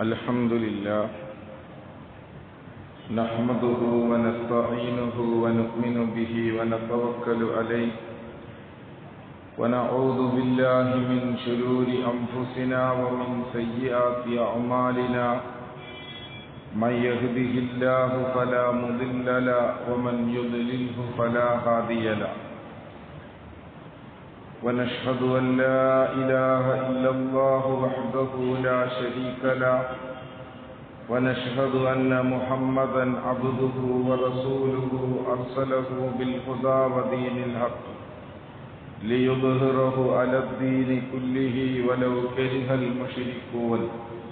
الحمد لله نحمده ونستعينه ونؤمن به ونتوكل عليه ونعوذ بالله من شرور أنفسنا ومن سيئات أعمالنا من يهده الله فلا مضل له ومن يضلله فلا هادي له ونشهد أن لا إله إلا الله وحده لا شريك له ونشهد أن محمدا عبده ورسوله أرسله بالهدى ودين الحق ليظهره على الدين كله ولو كره المشركون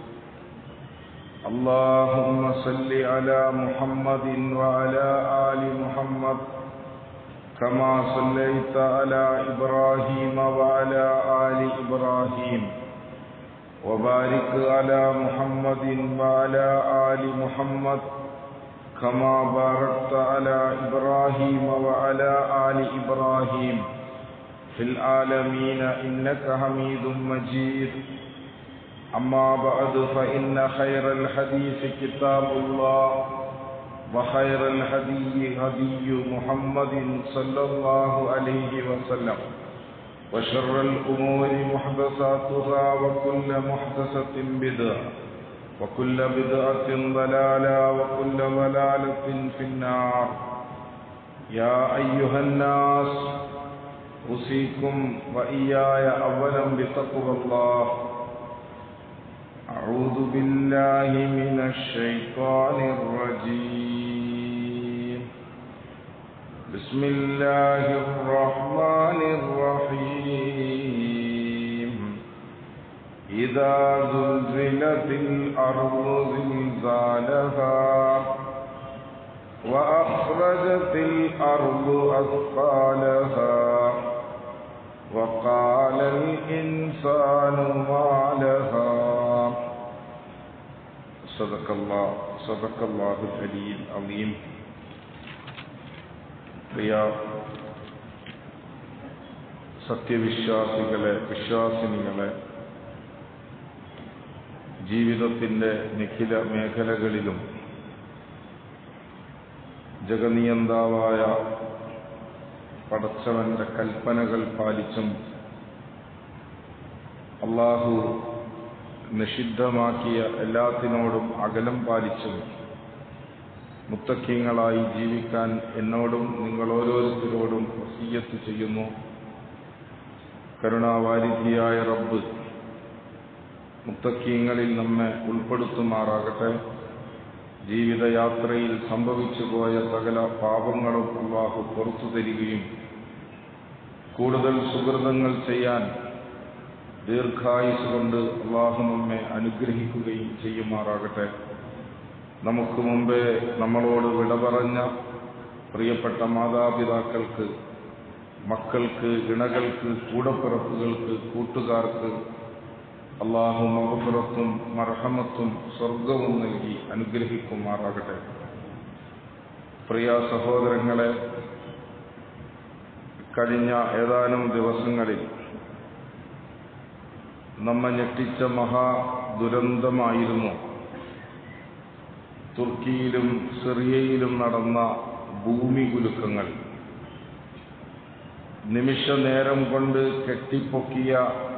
اللهم صل على محمد وعلى آل محمد كما صليت على إبراهيم وعلى آل إبراهيم وبارك على محمد وعلى آل محمد كما باركت على إبراهيم وعلى آل إبراهيم في العالمين إنك حميد مجيد أما بعد فإن خير الحديث كتاب الله وخير الهدي هدي محمد صلى الله عليه وسلم وشر الأمور محدثاتها وكل محدثة بدعة وكل بدعة ضلالة وكل ضلالة في النار يا أيها الناس أوصيكم وإياي أولا بتقوى الله أعوذ بالله من الشيطان الرجيم بسم الله الرحمن الرحيم إذا زلزلت الأرض زلزالها وأخرجت الأرض أثقالها وقال الإنسان ما لها صدق الله صدق الله العلي العظيم പ്രിയ സത്യവിശ്വാസികളെ വിശ്വാസിനികളെ ജീവിതത്തിൻ്റെ നിഖില മേഖലകളിലും ജഗനിയന്താവായ പടച്ചവന്റെ കൽപ്പനകൾ പാലിച്ചും അള്ളാഹു നിഷിദ്ധമാക്കിയ എല്ലാത്തിനോടും അകലം പാലിച്ചും മുത്തക്കിങ്ങളായി ജീവിക്കാൻ എന്നോടും നിങ്ങൾ ഓരോരുത്തരോടും വസീയത്ത് ചെയ്യുന്നു കരുണാവാരിധിയായ റബ്ബ് മുത്തക്കീങ്ങളിൽ നമ്മെ ഉൾപ്പെടുത്തുമാറാകട്ടെ ജീവിതയാത്രയിൽ സംഭവിച്ചു പോയ സകല പാപങ്ങളും അള്ളാഹു പുറത്തു തരികയും കൂടുതൽ സുഹൃതങ്ങൾ ചെയ്യാൻ ദീർഘായുസ് കൊണ്ട് അള്ളാഹു നമ്മെ അനുഗ്രഹിക്കുകയും ചെയ്യുമാറാകട്ടെ നമുക്ക് മുമ്പേ നമ്മളോട് വിട പറഞ്ഞ പ്രിയപ്പെട്ട മാതാപിതാക്കൾക്ക് മക്കൾക്ക് ഇണകൾക്ക് കൂടപ്പിറപ്പുകൾക്ക് കൂട്ടുകാർക്ക് അള്ളാഹു മഹപുറത്തും മർഹമത്തും സ്വർഗവും നൽകി അനുഗ്രഹിക്കുമാറാകട്ടെ പ്രിയ സഹോദരങ്ങളെ കഴിഞ്ഞ ഏതാനും ദിവസങ്ങളിൽ നമ്മെ ഞെട്ടിച്ച മഹാ ദുരന്തമായിരുന്നു തുർക്കിയിലും സിറിയയിലും നടന്ന ഭൂമി കുലുക്കങ്ങൾ നിമിഷ നേരം കൊണ്ട് കെട്ടിപ്പൊക്കിയ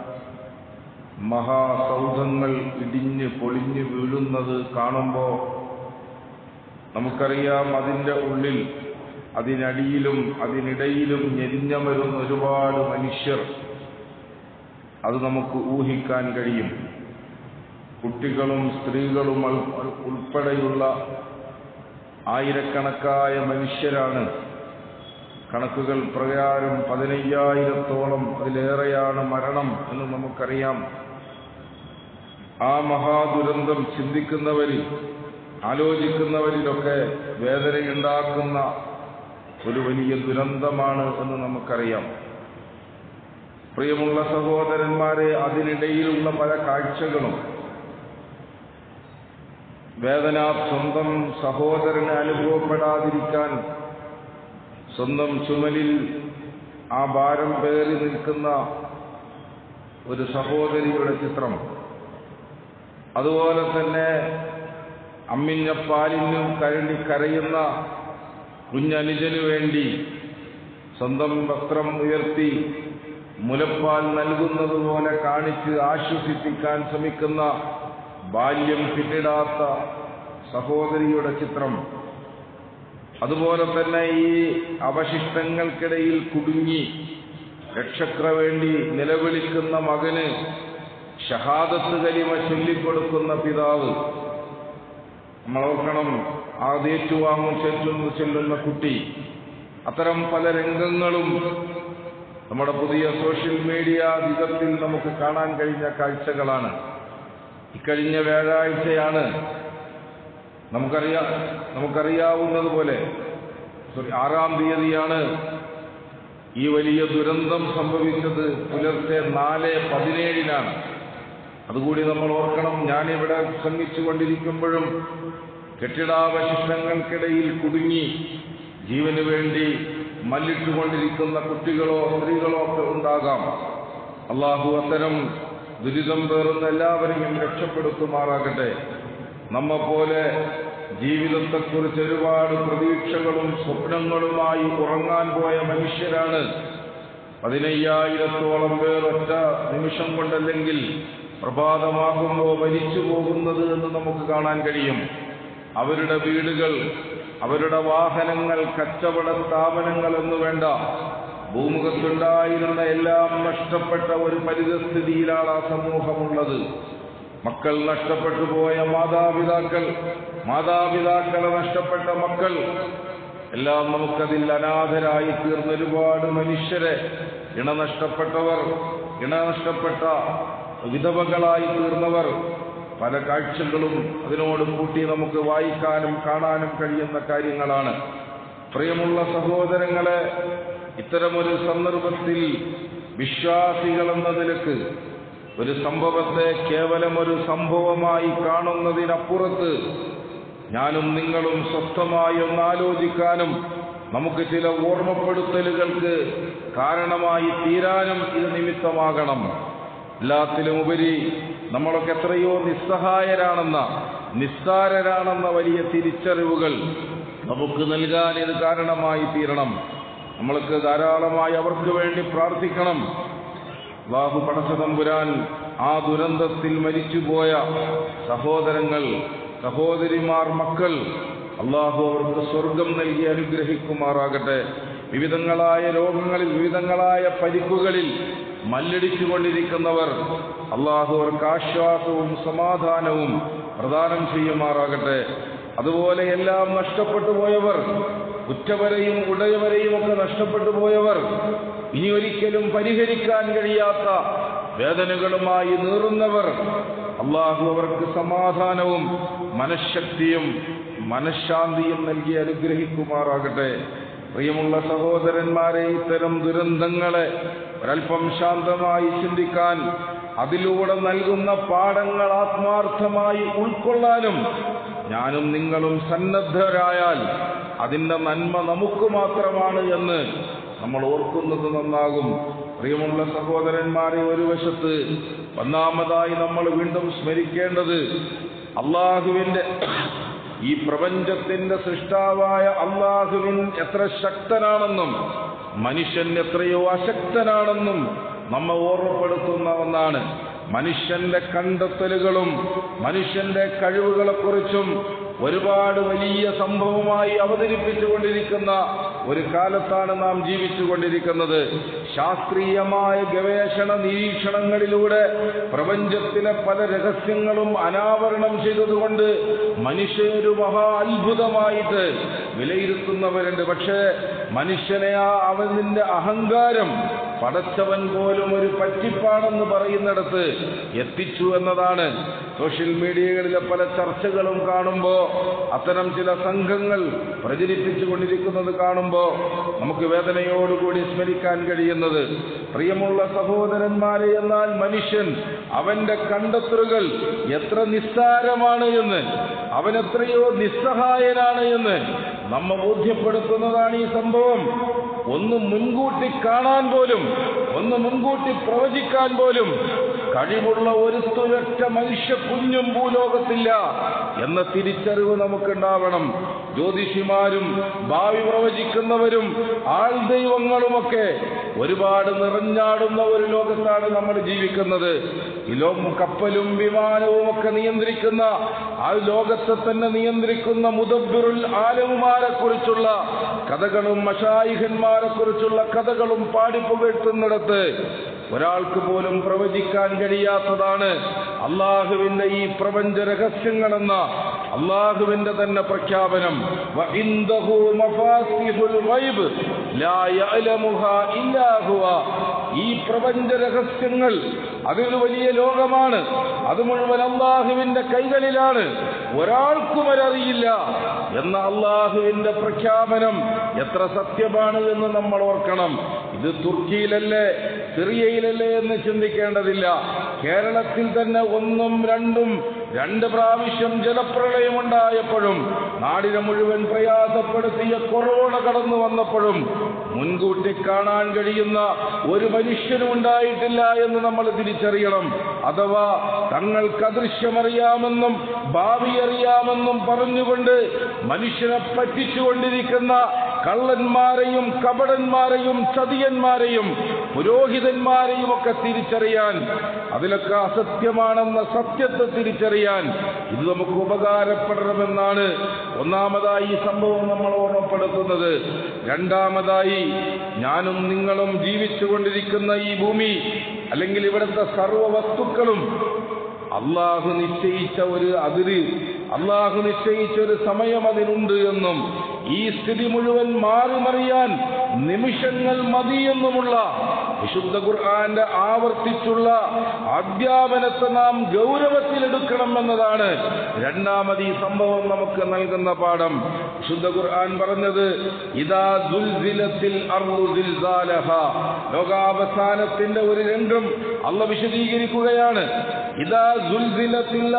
മഹാസൗധങ്ങൾ ഇടിഞ്ഞ് പൊളിഞ്ഞു വീഴുന്നത് കാണുമ്പോൾ നമുക്കറിയാം അതിൻ്റെ ഉള്ളിൽ അതിനടിയിലും അതിനിടയിലും ഞെരിഞ്ഞമരുന്ന ഒരുപാട് മനുഷ്യർ അത് നമുക്ക് ഊഹിക്കാൻ കഴിയും കുട്ടികളും സ്ത്രീകളും ഉൾപ്പെടെയുള്ള ആയിരക്കണക്കായ മനുഷ്യരാണ് കണക്കുകൾ പ്രകാരം പതിനയ്യായിരത്തോളം അതിലേറെയാണ് മരണം എന്ന് നമുക്കറിയാം ആ മഹാദുരന്തം ചിന്തിക്കുന്നവരിൽ ആലോചിക്കുന്നവരിലൊക്കെ വേദനയുണ്ടാക്കുന്ന ഒരു വലിയ ദുരന്തമാണ് എന്ന് നമുക്കറിയാം പ്രിയമുള്ള സഹോദരന്മാരെ അതിനിടയിലുള്ള പല കാഴ്ചകളും വേദന സ്വന്തം സഹോദരന് അനുഭവപ്പെടാതിരിക്കാൻ സ്വന്തം ചുമലിൽ ആ ഭാരം പേറി നിൽക്കുന്ന ഒരു സഹോദരിയുടെ ചിത്രം അതുപോലെ തന്നെ അമ്മിഞ്ഞ പാലിനും കരണ്ടി കരയുന്ന കുഞ്ഞനുജനു വേണ്ടി സ്വന്തം വസ്ത്രം ഉയർത്തി മുലപ്പാൽ നൽകുന്നത് പോലെ കാണിച്ച് ആശ്വസിപ്പിക്കാൻ ശ്രമിക്കുന്ന ബാല്യം പിന്നിടാത്ത സഹോദരിയുടെ ചിത്രം അതുപോലെ തന്നെ ഈ അവശിഷ്ടങ്ങൾക്കിടയിൽ കുടുങ്ങി രക്ഷക്ര വേണ്ടി നിലവിളിക്കുന്ന മകന് ഷഹാദത്ത് കലിമ ചൊല്ലിക്കൊടുക്കുന്ന പിതാവ് നമ്മൾ ഓർക്കണം ആദ്യേറ്റുവാങ്ങും ചെല്ലുന്നു ചെല്ലുന്ന കുട്ടി അത്തരം പല രംഗങ്ങളും നമ്മുടെ പുതിയ സോഷ്യൽ മീഡിയ യുഗത്തിൽ നമുക്ക് കാണാൻ കഴിഞ്ഞ കാഴ്ചകളാണ് ഇക്കഴിഞ്ഞ വ്യാഴാഴ്ചയാണ് നമുക്കറിയാ നമുക്കറിയാവുന്നതുപോലെ സോറി ആറാം തീയതിയാണ് ഈ വലിയ ദുരന്തം സംഭവിച്ചത് പുലർച്ചെ നാല് പതിനേഴിനാണ് അതുകൂടി നമ്മൾ ഓർക്കണം ഞാനിവിടെ ശ്രമിച്ചുകൊണ്ടിരിക്കുമ്പോഴും കെട്ടിടാവശിഷ്ടങ്ങൾക്കിടയിൽ കുടുങ്ങി ജീവന് വേണ്ടി മല്ലിട്ടുകൊണ്ടിരിക്കുന്ന കുട്ടികളോ സ്ത്രീകളോ ഒക്കെ ഉണ്ടാകാം അള്ളാഹു അത്തരം ദുരിതം പേറുന്ന എല്ലാവരെയും രക്ഷപ്പെടുത്തുമാറാകട്ടെ നമ്മെപ്പോലെ ജീവിതത്തെക്കുറിച്ച് ഒരുപാട് പ്രതീക്ഷകളും സ്വപ്നങ്ങളുമായി ഉറങ്ങാൻ പോയ മനുഷ്യരാണ് പതിനയ്യായിരത്തോളം പേർ ഒറ്റ നിമിഷം കൊണ്ടല്ലെങ്കിൽ പ്രഭാതമാകുമ്പോൾ മരിച്ചു പോകുന്നത് എന്ന് നമുക്ക് കാണാൻ കഴിയും അവരുടെ വീടുകൾ അവരുടെ വാഹനങ്ങൾ കച്ചവട സ്ഥാപനങ്ങൾ എന്ന് വേണ്ട ഭൂമുഖത്തുണ്ടായിരുന്ന എല്ലാം നഷ്ടപ്പെട്ട ഒരു പരിതസ്ഥിതിയിലാണ് ആ സമൂഹമുള്ളത് മക്കൾ നഷ്ടപ്പെട്ടു പോയ മാതാപിതാക്കൾ മാതാപിതാക്കളെ നഷ്ടപ്പെട്ട മക്കൾ എല്ലാം നമുക്കതിൽ അനാഥരായി തീർന്ന ഒരുപാട് മനുഷ്യരെ ഇണ നഷ്ടപ്പെട്ടവർ ഇണ നഷ്ടപ്പെട്ട വിധവകളായി തീർന്നവർ പല കാഴ്ചകളും അതിനോട് കൂട്ടി നമുക്ക് വായിക്കാനും കാണാനും കഴിയുന്ന കാര്യങ്ങളാണ് പ്രിയമുള്ള സഹോദരങ്ങളെ ഇത്തരമൊരു സന്ദർഭത്തിൽ വിശ്വാസികൾ എന്ന നിലക്ക് ഒരു സംഭവത്തെ കേവലം ഒരു സംഭവമായി കാണുന്നതിനപ്പുറത്ത് ഞാനും നിങ്ങളും സ്വസ്ഥമായി ഒന്ന് ആലോചിക്കാനും നമുക്ക് ചില ഓർമ്മപ്പെടുത്തലുകൾക്ക് കാരണമായി തീരാനും ഇത് നിമിത്തമാകണം എല്ലാത്തിലും ഉപരി നമ്മളൊക്കെ എത്രയോ നിസ്സഹായരാണെന്ന നിസ്സാരരാണെന്ന വലിയ തിരിച്ചറിവുകൾ നമുക്ക് നൽകാൻ ഇത് കാരണമായി തീരണം നമ്മൾക്ക് ധാരാളമായി അവർക്ക് വേണ്ടി പ്രാർത്ഥിക്കണം അള്ളാഹു പടച്ചതമ്പുരാൻ ആ ദുരന്തത്തിൽ മരിച്ചുപോയ സഹോദരങ്ങൾ സഹോദരിമാർ മക്കൾ അള്ളാഹു അവർക്ക് സ്വർഗം നൽകി അനുഗ്രഹിക്കുമാറാകട്ടെ വിവിധങ്ങളായ രോഗങ്ങളിൽ വിവിധങ്ങളായ പരിക്കുകളിൽ മല്ലടിച്ചുകൊണ്ടിരിക്കുന്നവർ അള്ളാഹു അവർക്ക് ആശ്വാസവും സമാധാനവും പ്രദാനം ചെയ്യുമാറാകട്ടെ അതുപോലെ എല്ലാം നഷ്ടപ്പെട്ടു പോയവർ ഉറ്റവരെയും ഉടയവരെയും ഒക്കെ നഷ്ടപ്പെട്ടു പോയവർ ഇനി ഒരിക്കലും പരിഹരിക്കാൻ കഴിയാത്ത വേദനകളുമായി നീറുന്നവർ അള്ളാഹു അവർക്ക് സമാധാനവും മനഃശക്തിയും മനഃശാന്തിയും നൽകി അനുഗ്രഹിക്കുമാറാകട്ടെ പ്രിയമുള്ള സഹോദരന്മാരെ ഇത്തരം ദുരന്തങ്ങളെ ഒരൽപ്പം ശാന്തമായി ചിന്തിക്കാൻ അതിലൂടെ നൽകുന്ന പാഠങ്ങൾ ആത്മാർത്ഥമായി ഉൾക്കൊള്ളാനും ഞാനും നിങ്ങളും സന്നദ്ധരായാൽ അതിന്റെ നന്മ നമുക്ക് മാത്രമാണ് എന്ന് നമ്മൾ ഓർക്കുന്നത് നന്നാകും പ്രിയമുള്ള സഹോദരന്മാരെ ഒരു വശത്ത് ഒന്നാമതായി നമ്മൾ വീണ്ടും സ്മരിക്കേണ്ടത് അള്ളാഹുവിന്റെ ഈ പ്രപഞ്ചത്തിന്റെ സൃഷ്ടാവായ അള്ളാഹുവിൻ എത്ര ശക്തനാണെന്നും മനുഷ്യൻ എത്രയോ അശക്തനാണെന്നും നമ്മെ ഓർമ്മപ്പെടുത്തുന്ന ഒന്നാണ് മനുഷ്യന്റെ കണ്ടെത്തലുകളും മനുഷ്യന്റെ കഴിവുകളെക്കുറിച്ചും ഒരുപാട് വലിയ സംഭവമായി അവതരിപ്പിച്ചുകൊണ്ടിരിക്കുന്ന ഒരു കാലത്താണ് നാം ജീവിച്ചുകൊണ്ടിരിക്കുന്നത് ശാസ്ത്രീയമായ ഗവേഷണ നിരീക്ഷണങ്ങളിലൂടെ പ്രപഞ്ചത്തിലെ പല രഹസ്യങ്ങളും അനാവരണം ചെയ്തതുകൊണ്ട് മനുഷ്യനൊരു മഹാ അത്ഭുതമായിട്ട് വിലയിരുത്തുന്നവരുണ്ട് പക്ഷേ മനുഷ്യനെ ആ അവനിന്റെ അഹങ്കാരം പടച്ചവൻ പോലും ഒരു പറ്റിപ്പാണെന്ന് പറയുന്നിടത്ത് എത്തിച്ചു എന്നതാണ് സോഷ്യൽ മീഡിയകളിലെ പല ചർച്ചകളും കാണുമ്പോൾ അത്തരം ചില സംഘങ്ങൾ പ്രചരിപ്പിച്ചു കൊണ്ടിരിക്കുന്നത് കാണുമ്പോൾ നമുക്ക് വേദനയോടുകൂടി സ്മരിക്കാൻ കഴിയുന്നത് പ്രിയമുള്ള സഹോദരന്മാരെ എന്നാൽ മനുഷ്യൻ അവന്റെ കണ്ടെത്തലുകൾ എത്ര നിസ്സാരമാണ് എന്ന് അവൻ എത്രയോ നിസ്സഹായനാണ് എന്ന് നമ്മെ ബോധ്യപ്പെടുത്തുന്നതാണ് ഈ സംഭവം ഒന്ന് മുൻകൂട്ടി കാണാൻ പോലും ഒന്ന് മുൻകൂട്ടി പ്രവചിക്കാൻ പോലും കഴിവുള്ള ഒരു തുരറ്റ മനുഷ്യ കുഞ്ഞും ഭൂലോകത്തില്ല എന്ന തിരിച്ചറിവ് നമുക്കുണ്ടാവണം ജ്യോതിഷിമാരും ഭാവി പ്രവചിക്കുന്നവരും ആൾ ദൈവങ്ങളുമൊക്കെ ഒരുപാട് നിറഞ്ഞാടുന്ന ഒരു ലോകത്താണ് നമ്മൾ ജീവിക്കുന്നത് ഇലോം കപ്പലും വിമാനവും ഒക്കെ നിയന്ത്രിക്കുന്ന ആ ലോകത്തെ തന്നെ നിയന്ത്രിക്കുന്ന മുദബ്ബിറുൽ ആലവുമാരെ കുറിച്ചുള്ള കഥകളും മഷായിഹന്മാരെ കുറിച്ചുള്ള കഥകളും പാടിപ്പുകഴ്ത്തുന്നിടത്ത് ഒരാൾക്ക് പോലും പ്രവചിക്കാൻ കഴിയാത്തതാണ് അള്ളാഹുവിന്റെ ഈ പ്രപഞ്ച രഹസ്യങ്ങളെന്ന അള്ളാഹുവിന്റെ തന്നെ പ്രഖ്യാപനം വഇൻദഹു മഫാത്തിഹുൽ ഗൈബ് ലാ യഅലമുഹാ ഇല്ലാ ഹുവ ഈ പ്രപഞ്ച രഹസ്യങ്ങൾ അതൊരു വലിയ ലോകമാണ് അത് മുഴുവൻ അള്ളാഹുവിന്റെ കൈകളിലാണ് ഒരാൾക്കും അതറിയില്ല എന്ന അള്ളാഹുവിന്റെ പ്രഖ്യാപനം എത്ര സത്യമാണ് എന്ന് നമ്മൾ ഓർക്കണം ഇത് തുർക്കിയിലല്ലേ സിറിയയിലല്ലേ എന്ന് ചിന്തിക്കേണ്ടതില്ല കേരളത്തിൽ തന്നെ ഒന്നും രണ്ടും രണ്ട് പ്രാവശ്യം ജലപ്രളയമുണ്ടായപ്പോഴും നാടിനെ മുഴുവൻ പ്രയാസപ്പെടുത്തിയ കൊറോണ കടന്നു വന്നപ്പോഴും മുൻകൂട്ടി കാണാൻ കഴിയുന്ന ഒരു മനുഷ്യനും ഉണ്ടായിട്ടില്ല എന്ന് നമ്മൾ തിരിച്ചറിയണം അഥവാ തങ്ങൾക്ക് അദൃശ്യമറിയാമെന്നും ഭാവി അറിയാമെന്നും പറഞ്ഞുകൊണ്ട് മനുഷ്യനെ പറ്റിച്ചുകൊണ്ടിരിക്കുന്ന കള്ളന്മാരെയും കപടന്മാരെയും ചതിയന്മാരെയും പുരോഹിതന്മാരെയും ഒക്കെ തിരിച്ചറിയാൻ അതിലൊക്കെ അസത്യമാണെന്ന സത്യത്തെ തിരിച്ചറിയാൻ ഇത് നമുക്ക് ഉപകാരപ്പെടണമെന്നാണ് ഒന്നാമതായി ഈ സംഭവം നമ്മൾ ഓർമ്മപ്പെടുത്തുന്നത് രണ്ടാമതായി ഞാനും നിങ്ങളും ജീവിച്ചുകൊണ്ടിരിക്കുന്ന ഈ ഭൂമി അല്ലെങ്കിൽ ഇവിടുത്തെ സർവ്വ വസ്തുക്കളും അള്ളാഹു നിശ്ചയിച്ച ഒരു അതിര് അള്ളാഹു നിശ്ചയിച്ച ഒരു സമയം അതിനുണ്ട് എന്നും ഈ സ്ഥിതി മുഴുവൻ മാറി മറിയാൻ നിമിഷങ്ങൾ മതിയെന്നുമുള്ള വിശുദ്ധ ഖുർആന്റെ ആവർത്തിച്ചുള്ള അധ്യാപനത്തെ നാം ഗൗരവത്തിലെടുക്കണം എന്നതാണ് രണ്ടാമത് ഈ സംഭവം നമുക്ക് നൽകുന്ന പാഠം വിശുദ്ധ ഖുർആൻ പറഞ്ഞത് ഇതാ ദുൽസിലത്തിൽ ലോകാവസാനത്തിന്റെ ഒരു രംഗം അള്ള വിശദീകരിക്കുകയാണ് ഇതാ ദുൽസിലത്തിൽ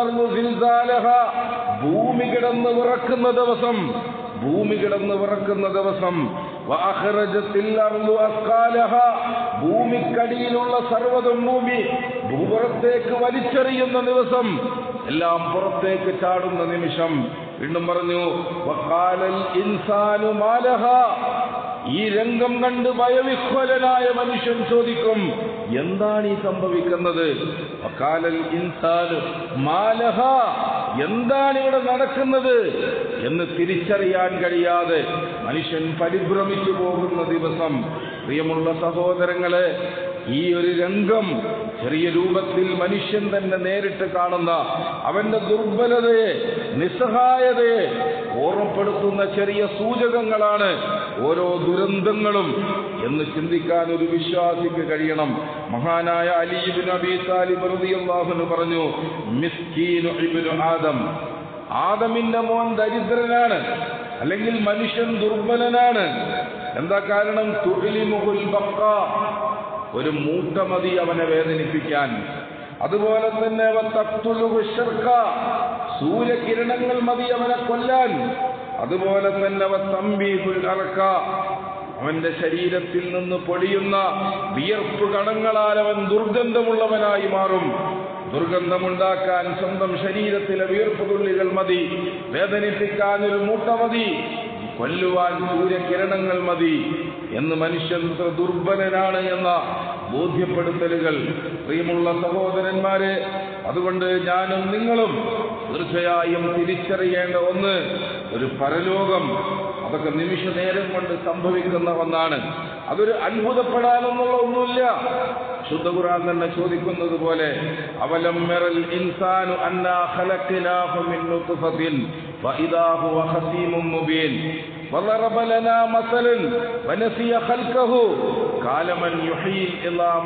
ഭൂമി കിടന്ന് വിറക്കുന്ന ദിവസം ഭൂമി കിടന്ന് വിറക്കുന്ന ദിവസം വഅഖറജത്തിൽ അർളു അസ്കാലഹ ഭൂമിക്കടിയിലുള്ള സർവ്വതും ഭൂമി ഭൂപുറത്തേക്ക് വലിച്ചെറിയുന്ന ദിവസം എല്ലാം പുറത്തേക്ക് ചാടുന്ന നിമിഷം വീണ്ടും പറഞ്ഞു വഖാലൽ ഇൻസാനു മാലഹ ഈ രംഗം കണ്ട് ഭയവിഹ്വലനായ മനുഷ്യൻ ചോദിക്കും എന്താണ് ഈ സംഭവിക്കുന്നത് വഖാലൽ ഇൻസാനു മാലഹ എന്താണ് ഇവിടെ നടക്കുന്നത് എന്ന് തിരിച്ചറിയാൻ കഴിയാതെ മനുഷ്യൻ പരിഭ്രമിച്ചു പോകുന്ന ദിവസം പ്രിയമുള്ള സഹോദരങ്ങളെ ഈ ഒരു രംഗം ചെറിയ രൂപത്തിൽ മനുഷ്യൻ തന്നെ നേരിട്ട് കാണുന്ന അവന്റെ ദുർബലതയെ നിസ്സഹായതയെ ഓർമ്മപ്പെടുത്തുന്ന ചെറിയ സൂചകങ്ങളാണ് ഓരോ ദുരന്തങ്ങളും എന്ന് ചിന്തിക്കാൻ ഒരു വിശ്വാസിക്ക് കഴിയണം മഹാനായ അലീബിൻ അബി താലിബ് റളിയല്ലാഹു പറഞ്ഞു മിസ്കീനു ഇബ്നു ആദം ആദമിന്റെ മോൻ ദരിദ്രനാണ് അല്ലെങ്കിൽ മനുഷ്യൻ ദുർബലനാണ് എന്താ കാരണം തുഴിലിമുകുൽ ബക്ക ഒരു മൂട്ട മതി അവനെ വേദനിപ്പിക്കാൻ അതുപോലെ തന്നെ അവൻ തത്തുലുഹു ശർക്ക സൂര്യകിരണങ്ങൾ മതി അവനെ കൊല്ലാൻ അതുപോലെ തന്നെ അവൻ തമ്പീഹുൽ അറക്ക അവന്റെ ശരീരത്തിൽ നിന്ന് പൊടിയുന്ന വിയർപ്പ് കണങ്ങളാൽ അവൻ ദുർഗന്ധമുള്ളവനായി മാറും ദുർഗന്ധമുണ്ടാക്കാൻ സ്വന്തം ശരീരത്തിലെ വിയർപ്പ് തുള്ളികൾ മതി വേദനിപ്പിക്കാൻ ഒരു മൂട്ട മതി കൊല്ലുവാൻ സൂര്യകിരണങ്ങൾ മതി എന്ന് മനുഷ്യൻ ഇത്ര ദുർബലനാണ് എന്ന ബോധ്യപ്പെടുത്തലുകൾ പ്രിയമുള്ള സഹോദരന്മാരെ അതുകൊണ്ട് ഞാനും നിങ്ങളും തീർച്ചയായും തിരിച്ചറിയേണ്ട ഒന്ന് ഒരു പരലോകം അതൊക്കെ നിമിഷ നേരം കൊണ്ട് സംഭവിക്കുന്ന ഒന്നാണ് അതൊരു അത്ഭുതപ്പെടാനൊന്നുള്ള ഒന്നുമില്ല ശുദ്ധ ഖുർആൻ തന്നെ ചോദിക്കുന്നത് പോലെ അവലം മെറൽ ഇൻസാനു അന്നാ ഖലഖനാഹു മിൻ നുത്ഫത്തിൻ فإذا هو خصيم مبين وضرب لنا مثلا ونسي خلقه قال من يحيي العظام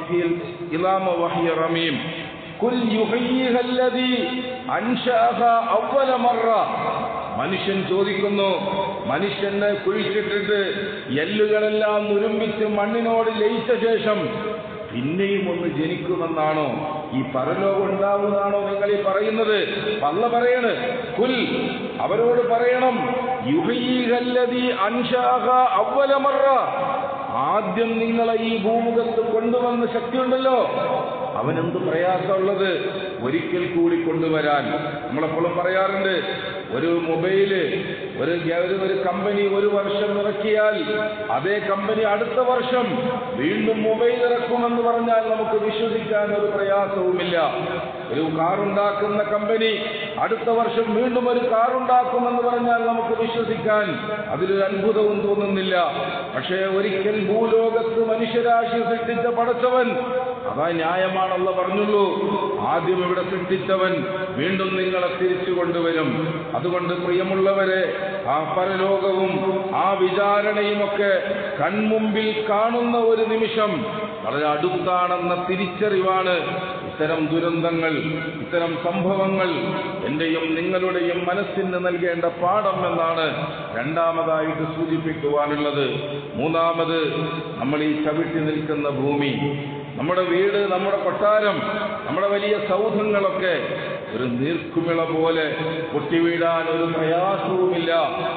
العظام وهي رميم قل يحييها الذي أنشأها أول مرة മനുഷ്യൻ ചോദിക്കുന്നു മനുഷ്യനെ കുഴിച്ചിട്ടിട്ട് എല്ലുകളെല്ലാം നുരുമ്പിച്ച് മണ്ണിനോട് ലയിച്ച ശേഷം പിന്നെയും ഒന്ന് ജനിക്കുമെന്നാണോ ഈ പരലോകം ഉണ്ടാവുമെന്നാണോ നിങ്ങൾ ഈ പറയുന്നത് പല്ല പറയണ് കുൽ അവരോട് പറയണം യുഹീഹല്ലദീ അൻഷാഹ അവ്വലമറ ആദ്യം നിങ്ങളെ ഈ ഭൂമുഖത്ത് കൊണ്ടുവന്ന ശക്തിയുണ്ടല്ലോ അവനെന്ത് പ്രയാസമുള്ളത് ഒരിക്കൽ കൂടി കൊണ്ടുവരാൻ നമ്മളെപ്പോഴും പറയാറുണ്ട് ഒരു മൊബൈല് ഒരു ഒരു ഒരു കമ്പനി ഒരു വർഷം ഇറക്കിയാൽ അതേ കമ്പനി അടുത്ത വർഷം വീണ്ടും മൊബൈൽ ഇറക്കുമെന്ന് പറഞ്ഞാൽ നമുക്ക് വിശ്വസിക്കാൻ ഒരു പ്രയാസവുമില്ല ഒരു കാറുണ്ടാക്കുന്ന കമ്പനി അടുത്ത വർഷം വീണ്ടും ഒരു കാറുണ്ടാക്കുമെന്ന് പറഞ്ഞാൽ നമുക്ക് വിശ്വസിക്കാൻ അതിലൊരു അത്ഭുതവും തോന്നുന്നില്ല പക്ഷേ ഒരിക്കൽ ഭൂലോകത്ത് മനുഷ്യരാശി സൃഷ്ടിച്ച പടച്ചവൻ അതാ ന്യായമാണല്ലോ പറഞ്ഞുള്ളൂ ആദ്യം ഇവിടെ സൃഷ്ടിച്ചവൻ വീണ്ടും നിങ്ങളെ തിരിച്ചു കൊണ്ടുവരും അതുകൊണ്ട് പ്രിയമുള്ളവരെ ആ പരലോകവും ആ വിചാരണയുമൊക്കെ കൺമുമ്പിൽ കാണുന്ന ഒരു നിമിഷം വളരെ അടുത്താണെന്ന തിരിച്ചറിവാണ് ഇത്തരം ദുരന്തങ്ങൾ ഇത്തരം സംഭവങ്ങൾ എന്റെയും നിങ്ങളുടെയും മനസ്സിന് നൽകേണ്ട പാഠം എന്നാണ് രണ്ടാമതായിട്ട് സൂചിപ്പിക്കുവാനുള്ളത് മൂന്നാമത് നമ്മൾ ഈ ചവിട്ടി നിൽക്കുന്ന ഭൂമി നമ്മുടെ വീട് നമ്മുടെ കൊട്ടാരം നമ്മുടെ വലിയ സൗധങ്ങളൊക്കെ ഒരു നീർക്കുമിള പോലെ പൊട്ടിവീഴാൻ ഒരു പ്രയാസവുമില്ല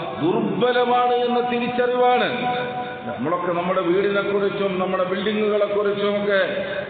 ദുർബലമാണ് എന്ന തിരിച്ചറിവാണ് നമ്മളൊക്കെ നമ്മുടെ വീടിനെ കുറിച്ചും നമ്മുടെ ബിൽഡിങ്ങുകളെ കുറിച്ചും ഒക്കെ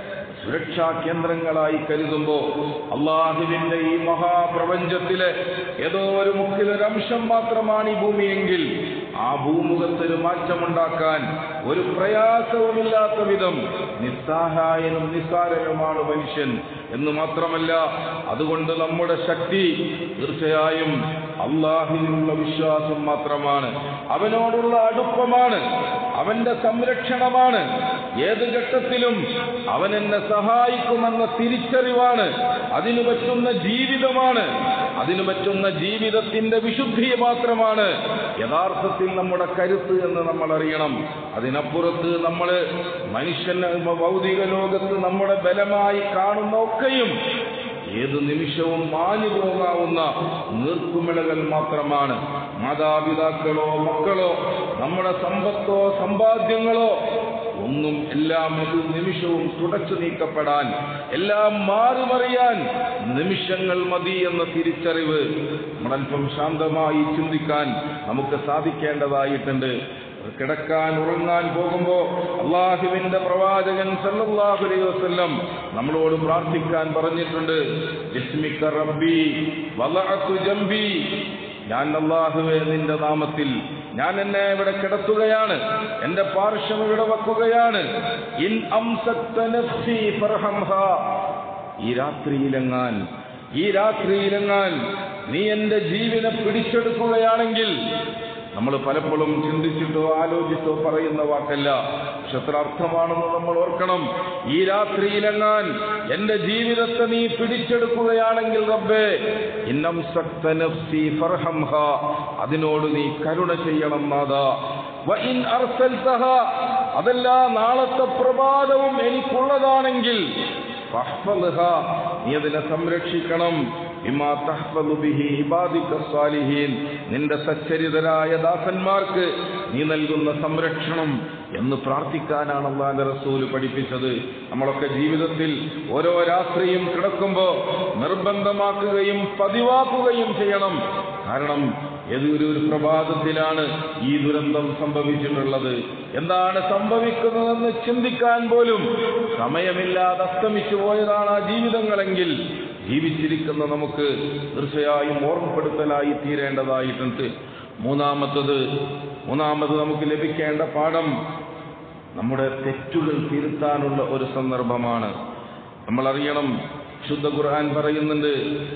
സുരക്ഷാ കേന്ദ്രങ്ങളായി കരുതുമ്പോ അള്ളാഹുവിന്റെ ഈ മഹാപ്രപഞ്ചത്തിലെ ഏതോ ഒരു മുക്കിലൊരംശം മാത്രമാണ് ഈ ഭൂമിയെങ്കിൽ ആ ഭൂമുഖത്തൊരു മാറ്റമുണ്ടാക്കാൻ ഒരു പ്രയാസവുമില്ലാത്ത വിധം നിസ്സഹായനും നിസ്സാരനുമാണ് മനുഷ്യൻ എന്ന് മാത്രമല്ല അതുകൊണ്ട് നമ്മുടെ ശക്തി തീർച്ചയായും അള്ളാഹിനുള്ള വിശ്വാസം മാത്രമാണ് അവനോടുള്ള അടുപ്പമാണ് അവന്റെ സംരക്ഷണമാണ് ഏത് ഘട്ടത്തിലും അവൻ എന്നെ സഹായിക്കുമെന്ന തിരിച്ചറിവാണ് അതിനു പറ്റുന്ന ജീവിതമാണ് അതിനു പറ്റുന്ന ജീവിതത്തിന്റെ വിശുദ്ധി മാത്രമാണ് യഥാർത്ഥത്തിൽ നമ്മുടെ കരുത്ത് എന്ന് നമ്മൾ അറിയണം അതിനപ്പുറത്ത് നമ്മൾ മനുഷ്യൻ ഭൗതിക ലോകത്ത് നമ്മുടെ ബലമായി കാണുന്ന ഒക്കെയും ഏത് നിമിഷവും മാഞ്ഞു പോകാവുന്ന നീർക്കുമിളകൾ മാത്രമാണ് മാതാപിതാക്കളോ മക്കളോ നമ്മുടെ സമ്പത്തോ സമ്പാദ്യങ്ങളോ ഒന്നും എല്ലാം ഒരു നിമിഷവും തുടച്ചു നീക്കപ്പെടാൻ എല്ലാം മാറിമറിയാൻ നിമിഷങ്ങൾ മതി എന്ന തിരിച്ചറിവ് നമ്മളൽപ്പം ശാന്തമായി ചിന്തിക്കാൻ നമുക്ക് സാധിക്കേണ്ടതായിട്ടുണ്ട് കിടക്കാൻ ഉറങ്ങാൻ പോകുമ്പോ അള്ളാഹുവിന്റെ പ്രവാചകൻ സല്ലല്ലാഹു അലൈഹി വസല്ലം നമ്മളോട് പ്രാർത്ഥിക്കാൻ പറഞ്ഞിട്ടുണ്ട് ബിസ്മിക റബ്ബി വലഅതു ജംബി ഞാൻ അള്ളാഹുവെ നിന്റെ നാമത്തിൽ ഞാൻ എന്നെ ഇവിടെ കിടത്തുകയാണ് എന്റെ പാർശ്വം ഇവിടെ വെക്കുകയാണ് ഇൻ അംസക്ത നഫ്സി ഫർഹംഹാ ഈ രാത്രിയിലെങ്ങാൻ ഈ രാത്രിയിലെങ്ങാൻ നീ എന്റെ ജീവനെ പിടിച്ചെടുക്കുകയാണെങ്കിൽ നമ്മൾ പലപ്പോഴും ചിന്തിച്ചിട്ടോ ആലോചിച്ചോ പറയുന്ന വാക്കല്ല പക്ഷെ എത്ര അർത്ഥമാണെന്ന് നമ്മൾ ഓർക്കണം ഈ രാത്രിയിലെങ്ങാൻ എന്റെ ജീവിതത്തെ നീ പിടിച്ചെടുക്കുകയാണെങ്കിൽ റബ്ബേ ഇന്നം സക്ത നഫ്സി ഫർഹംഹ അതിനോട് നീ കരുണ ചെയ്യണം നാദാ വ ഇൻ അർസൽതഹ അതല്ല നാളത്തെ പ്രഭാതവും എനിക്കുള്ളതാണെങ്കിൽ ഫഹ്ഫദ്ഹ നീ അതിനെ സംരക്ഷിക്കണം ബിമാ തഹ്ഫദു ബിഹി ഇബാദിക സ്വാലിഹീൻ നിന്റെ സച്ചരിതരായ ദാസന്മാർക്ക് നീ നൽകുന്ന സംരക്ഷണം എന്ന് പ്രാർത്ഥിക്കാനാണ് അള്ളാന്റെ റസൂല് പഠിപ്പിച്ചത് നമ്മളൊക്കെ ജീവിതത്തിൽ ഓരോ രാത്രിയും കിടക്കുമ്പോൾ നിർബന്ധമാക്കുകയും പതിവാക്കുകയും ചെയ്യണം കാരണം ഏതൊരു ഒരു പ്രഭാതത്തിലാണ് ഈ ദുരന്തം സംഭവിച്ചിട്ടുള്ളത് എന്താണ് സംഭവിക്കുന്നതെന്ന് ചിന്തിക്കാൻ പോലും സമയമില്ലാതെ അസ്തമിച്ചു പോയതാണ് ആ ജീവിതങ്ങളെങ്കിൽ ജീവിച്ചിരിക്കുന്ന നമുക്ക് തീർച്ചയായും ഓർമ്മപ്പെടുത്തലായി തീരേണ്ടതായിട്ടുണ്ട് മൂന്നാമത്തത് മൂന്നാമത് നമുക്ക് ലഭിക്കേണ്ട പാഠം നമ്മുടെ തെറ്റുകൾ തിരുത്താനുള്ള ഒരു സന്ദർഭമാണ് നമ്മൾ അറിയണം ശുദ്ധ ഖുർആൻ പറയുന്നുണ്ട്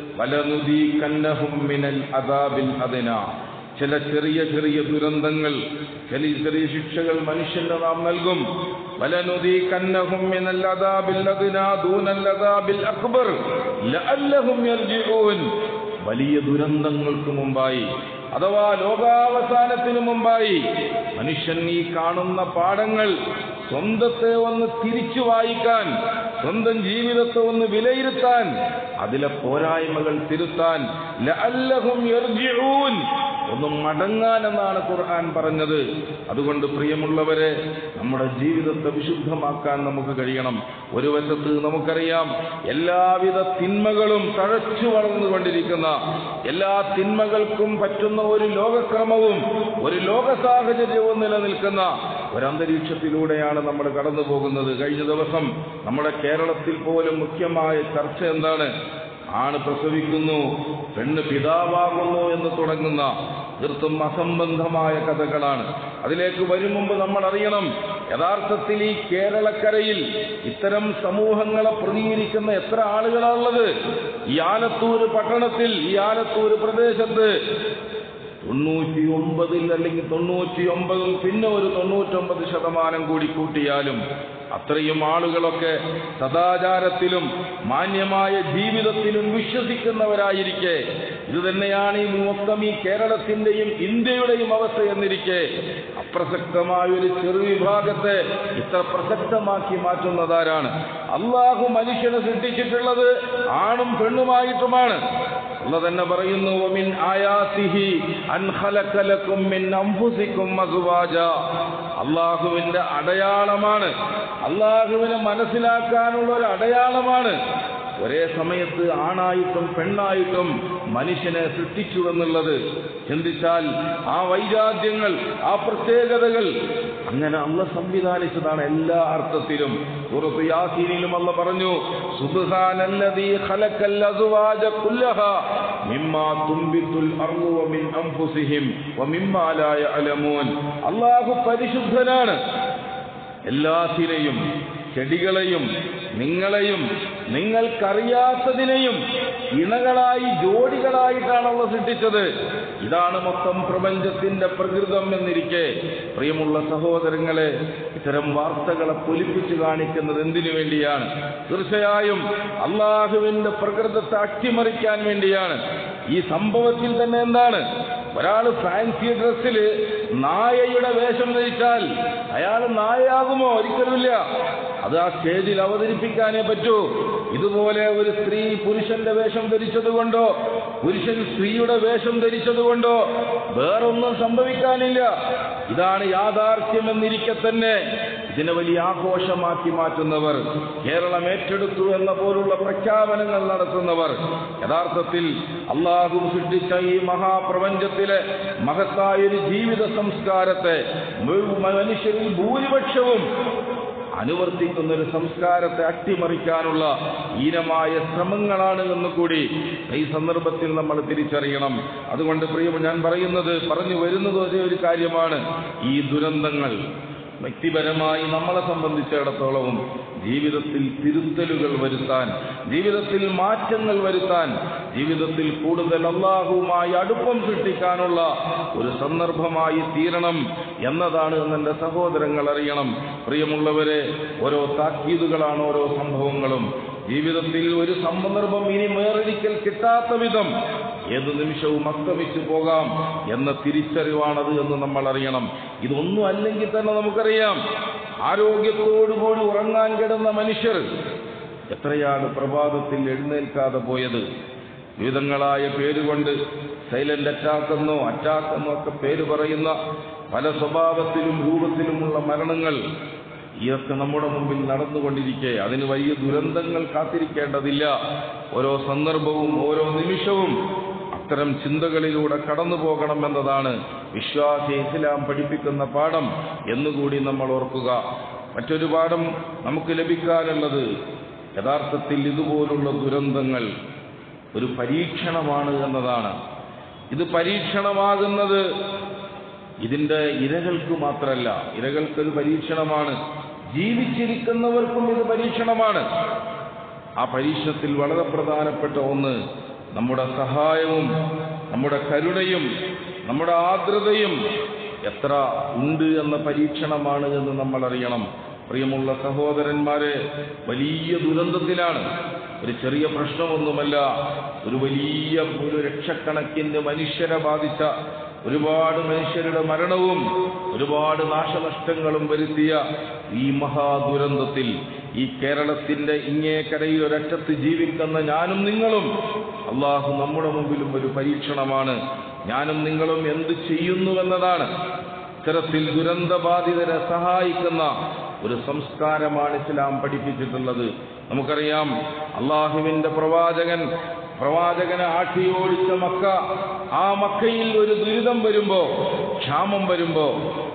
വലനുദി കന്നഹും മിനൽ അദാബിൽ അദന ചില ചെറിയ ചെറിയ ദുരന്തങ്ങൾ ചില ചെറിയ ശിക്ഷകൾ മനുഷ്യന് നാം നൽകും വലനുദി കന്നഹും മിനൽ അദാബിൽ അദന ദൂനൽ അദാബിൽ അക്ബർ ലഅല്ലഹും യർജിഊൻ വലിയ ദുരന്തങ്ങൾക്ക് മുമ്പായി അഥവാ ലോകാവസാനത്തിനു മുമ്പായി മനുഷ്യൻ ഈ കാണുന്ന പാഠങ്ങൾ സ്വന്തത്തെ ഒന്ന് തിരിച്ചു വായിക്കാൻ സ്വന്തം ജീവിതത്തെ ഒന്ന് വിലയിരുത്താൻ അതിലെ പോരായ്മകൾ തിരുത്താൻ ലഅല്ലഹും യർജിഊൻ ഒന്ന് മടങ്ങാൻ എന്നാണ് ഖുർആൻ പറഞ്ഞത് അതുകൊണ്ട് പ്രിയമുള്ളവരെ നമ്മുടെ ജീവിതത്തെ വിശുദ്ധമാക്കാൻ നമുക്ക് കഴിയണം ഒരു വശത്ത് നമുക്കറിയാം എല്ലാവിധ തിന്മകളും തഴച്ചു വളർന്നുകൊണ്ടിരിക്കുന്ന എല്ലാ തിന്മകൾക്കും പറ്റുന്ന ഒരു ലോകക്രമവും ഒരു ലോക സാഹചര്യവും നിലനിൽക്കുന്ന ഒരന്തരീക്ഷത്തിലൂടെയാണ് നമ്മൾ കടന്നു പോകുന്നത് കഴിഞ്ഞ ദിവസം നമ്മുടെ കേരളത്തിൽ പോലും മുഖ്യമായ ചർച്ച എന്താണ് ആണ് പ്രസവിക്കുന്നു പെണ്ണ് പിതാവാകുന്നു എന്ന് തുടങ്ങുന്ന തീർത്തും അസംബന്ധമായ കഥകളാണ് അതിലേക്ക് വരും മുമ്പ് നമ്മൾ അറിയണം യഥാർത്ഥത്തിൽ ഈ കേരളക്കരയിൽ ഇത്തരം സമൂഹങ്ങളെ പ്രതികരിക്കുന്ന എത്ര ആളുകളാണുള്ളത് ഈ ആലത്തൂർ പട്ടണത്തിൽ ഈ ആലത്തൂർ പ്രദേശത്ത് തൊണ്ണൂറ്റി ഒമ്പതിൽ അല്ലെങ്കിൽ തൊണ്ണൂറ്റി ഒമ്പതും പിന്നെ ഒരു തൊണ്ണൂറ്റൊമ്പത് ശതമാനം കൂടി കൂട്ടിയാലും അത്രയും ആളുകളൊക്കെ സദാചാരത്തിലും മാന്യമായ ജീവിതത്തിലും വിശ്വസിക്കുന്നവരായിരിക്കെ ഇത് തന്നെയാണ് ഈ മൊത്തം ഈ കേരളത്തിന്റെയും ഇന്ത്യയുടെയും അവസ്ഥ എന്നിരിക്കെ അപ്രസക്തമായ ഒരു ചെറു വിഭാഗത്തെ ഇത്ര പ്രസക്തമാക്കി മാറ്റുന്നതാരാണ് അള്ളാഹു മനുഷ്യനെ സൃഷ്ടിച്ചിട്ടുള്ളത് ആണും പെണ്ണുമായിട്ടുമാണ് അല്ല തന്നെ പറയുന്നു മിൻ ആയാസിഹി അൻ ഖലഖലകും മിൻ അൻഫുസികും അസ്വാജ അള്ളാഹുവിന്റെ അടയാളമാണ് അള്ളാഹുവിനെ മനസ്സിലാക്കാനുള്ള ഒരു അടയാളമാണ് ഒരേ സമയത്ത് ആണായിട്ടും പെണ്ണായിട്ടും മനുഷ്യനെ സൃഷ്ടിച്ചു എന്നുള്ളത് ചിന്തിച്ചാൽ ആ വൈരാഗ്യങ്ങൾ ആ പ്രത്യേകതകൾ അങ്ങനെ അള്ള സംവിധാനിച്ചതാണ് എല്ലാ അർത്ഥത്തിലും സൂറത്ത് യാസീനിലും അള്ള പറഞ്ഞു സുബ്ഹാനല്ലദീ ഖലഖൽ അസ്വാജ കുല്ലഹ മിമ്മാ തുംബിത്തുൽ അർളു വമിൻ അൻഫുസിഹിം വമിമ്മാ ലാ യഅലമൂൻ അല്ലാഹു പരിശുദ്ധനാണ് എല്ലാത്തിനെയും ചെടികളെയും നിങ്ങളെയും നിങ്ങൾക്കറിയാത്തതിനെയും ഇണകളായി ജോഡികളായിട്ടാണ് അവ സൃഷ്ടിച്ചത് ഇതാണ് മൊത്തം പ്രപഞ്ചത്തിന്റെ പ്രകൃതം എന്നിരിക്കെ പ്രിയമുള്ള സഹോദരങ്ങളെ ഇത്തരം വാർത്തകളെ പൊലിപ്പിച്ചു കാണിക്കുന്നത് എന്തിനു വേണ്ടിയാണ് തീർച്ചയായും അള്ളാഹുവിന്റെ പ്രകൃതത്തെ അട്ടിമറിക്കാൻ വേണ്ടിയാണ് ഈ സംഭവത്തിൽ തന്നെ എന്താണ് ഒരാൾ ഫാൻസി ഡ്രസ്സിൽ നായയുടെ വേഷം ധരിച്ചാൽ അയാൾ നായയാകുമോ ഒരിക്കലുമില്ല അത് ആ സ്റ്റേജിൽ അവതരിപ്പിക്കാനേ പറ്റൂ ഇതുപോലെ ഒരു സ്ത്രീ പുരുഷന്റെ വേഷം ധരിച്ചതുകൊണ്ടോ പുരുഷൻ സ്ത്രീയുടെ വേഷം ധരിച്ചതുകൊണ്ടോ വേറൊന്നും സംഭവിക്കാനില്ല ഇതാണ് യാഥാർത്ഥ്യം എന്നിരിക്കെ തന്നെ ഇതിനെ വലിയ ആഘോഷമാക്കി മാറ്റുന്നവർ കേരളം ഏറ്റെടുത്തു എന്ന പോലുള്ള പ്രഖ്യാപനങ്ങൾ നടത്തുന്നവർ യഥാർത്ഥത്തിൽ അള്ളാഹു സൃഷ്ടിച്ച ഈ മഹാപ്രപഞ്ചത്തിലെ മഹത്തായ ഒരു ജീവിത സംസ്കാരത്തെ മനുഷ്യരിൽ ഭൂരിപക്ഷവും അനുവർത്തിക്കുന്ന ഒരു സംസ്കാരത്തെ അട്ടിമറിക്കാനുള്ള ഹീനമായ ശ്രമങ്ങളാണ് എന്ന് കൂടി ഈ സന്ദർഭത്തിൽ നമ്മൾ തിരിച്ചറിയണം അതുകൊണ്ട് പ്രിയ ഞാൻ പറയുന്നത് പറഞ്ഞു വരുന്നത് ഒരേ ഒരു കാര്യമാണ് ഈ ദുരന്തങ്ങൾ വ്യക്തിപരമായി നമ്മളെ സംബന്ധിച്ചിടത്തോളവും ജീവിതത്തിൽ തിരുത്തലുകൾ വരുത്താൻ ജീവിതത്തിൽ മാറ്റങ്ങൾ വരുത്താൻ ജീവിതത്തിൽ കൂടുതൽ അള്ളാഹുവുമായി അടുപ്പം സൃഷ്ടിക്കാനുള്ള ഒരു സന്ദർഭമായി തീരണം എന്നതാണ് എന്നെ സഹോദരങ്ങൾ അറിയണം പ്രിയമുള്ളവരെ ഓരോ താക്കീതുകളാണ് ഓരോ സംഭവങ്ങളും ജീവിതത്തിൽ ഒരു സന്ദർഭം ഇനി വേറൊരിക്കൽ കിട്ടാത്ത വിധം ഏത് നിമിഷവും അസ്തമിച്ചു പോകാം എന്ന തിരിച്ചറിവാണത് എന്ന് നമ്മൾ അറിയണം ഇതൊന്നും അല്ലെങ്കിൽ തന്നെ നമുക്കറിയാം ആരോഗ്യത്തോടുകൂടി ഉറങ്ങാൻ കിടന്ന മനുഷ്യർ എത്രയാണ് പ്രഭാതത്തിൽ എഴുന്നേൽക്കാതെ പോയത് വിവിധങ്ങളായ പേരുകൊണ്ട് സൈലന്റ് അറ്റാക്ക് എന്നോ അറ്റാക്ക് എന്നോ ഒക്കെ പേര് പറയുന്ന പല സ്വഭാവത്തിലും രൂപത്തിലുമുള്ള മരണങ്ങൾ ഇതൊക്കെ നമ്മുടെ മുമ്പിൽ നടന്നുകൊണ്ടിരിക്കെ അതിന് വലിയ ദുരന്തങ്ങൾ കാത്തിരിക്കേണ്ടതില്ല ഓരോ സന്ദർഭവും ഓരോ നിമിഷവും അത്തരം ചിന്തകളിലൂടെ കടന്നു പോകണം എന്നതാണ് വിശ്വാസി ഇസ്ലാം പഠിപ്പിക്കുന്ന പാഠം എന്നുകൂടി നമ്മൾ ഓർക്കുക മറ്റൊരു പാഠം നമുക്ക് ലഭിക്കാനുള്ളത് യഥാർത്ഥത്തിൽ ഇതുപോലുള്ള ദുരന്തങ്ങൾ ഒരു പരീക്ഷണമാണ് എന്നതാണ് ഇത് പരീക്ഷണമാകുന്നത് ഇതിന്റെ ഇരകൾക്ക് മാത്രമല്ല ഇരകൾക്കൊരു പരീക്ഷണമാണ് ജീവിച്ചിരിക്കുന്നവർക്കും ഇത് പരീക്ഷണമാണ് ആ പരീക്ഷണത്തിൽ വളരെ പ്രധാനപ്പെട്ട ഒന്ന് നമ്മുടെ സഹായവും നമ്മുടെ കരുണയും നമ്മുടെ ആർദ്രതയും എത്ര ഉണ്ട് എന്ന പരീക്ഷണമാണ് എന്ന് നമ്മൾ അറിയണം പ്രിയമുള്ള സഹോദരന്മാരെ വലിയ ദുരന്തത്തിലാണ് ഒരു ചെറിയ പ്രശ്നമൊന്നുമല്ല ഒരു വലിയ ഒരു ലക്ഷക്കണക്കിന് മനുഷ്യരെ ബാധിച്ച ഒരുപാട് മനുഷ്യരുടെ മരണവും ഒരുപാട് നാശനഷ്ടങ്ങളും വരുത്തിയ ഈ മഹാദുരന്തത്തിൽ ഈ കേരളത്തിന്റെ ഇങ്ങേക്കരയിൽ ഒരറ്റത്ത് ജീവിക്കുന്ന ഞാനും നിങ്ങളും അള്ളാഹു നമ്മുടെ മുമ്പിലും ഒരു പരീക്ഷണമാണ് ഞാനും നിങ്ങളും എന്ത് ചെയ്യുന്നുവെന്നതാണ് ഇത്തരത്തിൽ ദുരന്തബാധിതരെ സഹായിക്കുന്ന ഒരു സംസ്കാരമാണ് ഇസ്ലാം പഠിപ്പിച്ചിട്ടുള്ളത് നമുക്കറിയാം അള്ളാഹുവിന്റെ പ്രവാചകൻ പ്രവാചകനെ ആട്ടിയോടിച്ച മക്ക ആ മക്കയിൽ ഒരു ദുരിതം വരുമ്പോ ക്ഷാമം വരുമ്പോ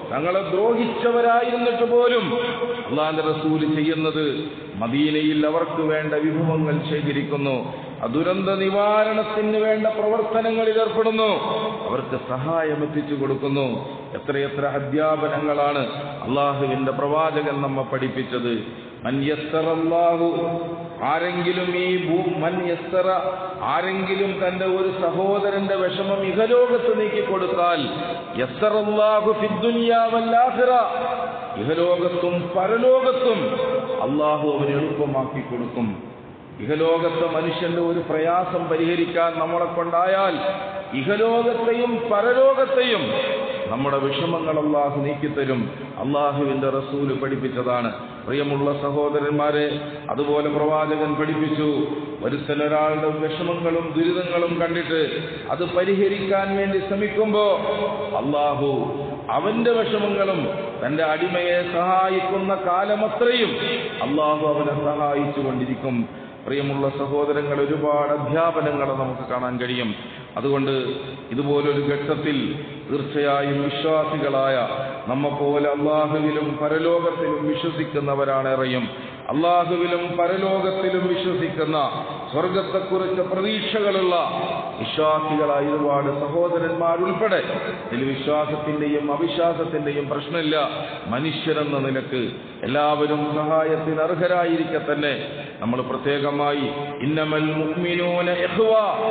തങ്ങളെ ദ്രോഹിച്ചവരായിരുന്നിട്ട് പോലും അള്ളാന്റെ റസൂല് ചെയ്യുന്നത് മദീനയിൽ അവർക്ക് വേണ്ട വിഭവങ്ങൾ ശേഖരിക്കുന്നു ദുരന്ത നിവാരണത്തിന് വേണ്ട പ്രവർത്തനങ്ങളിൽ ഏർപ്പെടുന്നു അവർക്ക് സഹായം എത്തിച്ചു കൊടുക്കുന്നു എത്രയെത്ര അധ്യാപനങ്ങളാണ് അള്ളാഹുവിന്റെ പ്രവാചകൻ നമ്മെ പഠിപ്പിച്ചത് മൻയസ്സറല്ലാഹു ആരെങ്കിലും ഈ ഭൂ മൻയസ്സറ ആരെങ്കിലും തന്റെ ഒരു സഹോദരന്റെ വിഷമം ഇഹലോകത്ത് നീക്കി കൊടുത്താൽ യസ്സറല്ലാഹു ഫിദ്ദുനിയാവല്ലാഹിറ ഇഹലോകത്തും പരലോകത്തും അള്ളാഹു അവന് എളുപ്പമാക്കി കൊടുക്കും ഇഹലോകത്തെ മനുഷ്യന്റെ ഒരു പ്രയാസം പരിഹരിക്കാൻ നമ്മളെ കൊണ്ടായാൽ ഇഹലോകത്തെയും പരലോകത്തെയും നമ്മുടെ വിഷമങ്ങൾ അള്ളാഹു നീക്കിത്തരും അള്ളാഹുവിന്റെ റസൂല് പഠിപ്പിച്ചതാണ് പ്രിയമുള്ള സഹോദരന്മാരെ അതുപോലെ പ്രവാചകൻ പഠിപ്പിച്ചു ഒരുത്തൻ ഒരാളുടെ വിഷമങ്ങളും ദുരിതങ്ങളും കണ്ടിട്ട് അത് പരിഹരിക്കാൻ വേണ്ടി ശ്രമിക്കുമ്പോ അള്ളാഹു അവന്റെ വിഷമങ്ങളും തന്റെ അടിമയെ സഹായിക്കുന്ന കാലമത്രയും അള്ളാഹു അവനെ സഹായിച്ചു കൊണ്ടിരിക്കും പ്രിയമുള്ള സഹോദരങ്ങൾ ഒരുപാട് അധ്യാപനങ്ങൾ നമുക്ക് കാണാൻ കഴിയും അതുകൊണ്ട് ഇതുപോലൊരു ഘട്ടത്തിൽ തീർച്ചയായും വിശ്വാസികളായ നമ്മെപ്പോലെ അള്ളാഹുവിലും പരലോകത്തിലും വിശ്വസിക്കുന്നവരാണ് ഏറെയും അള്ളാഹുവിലും പരലോകത്തിലും വിശ്വസിക്കുന്ന സ്വർഗത്തെക്കുറിച്ച് പ്രതീക്ഷകളുള്ള വിശ്വാസികളായ ഒരുപാട് സഹോദരന്മാരുൾപ്പെടെ ഇതിൽ വിശ്വാസത്തിന്റെയും അവിശ്വാസത്തിന്റെയും പ്രശ്നമില്ല മനുഷ്യരെന്ന നിലക്ക് എല്ലാവരും സഹായത്തിന് അർഹരായിരിക്കെ തന്നെ നമ്മൾ പ്രത്യേകമായി ഇന്നമൽ മുഅ്മിനൂന ഇഖ്വ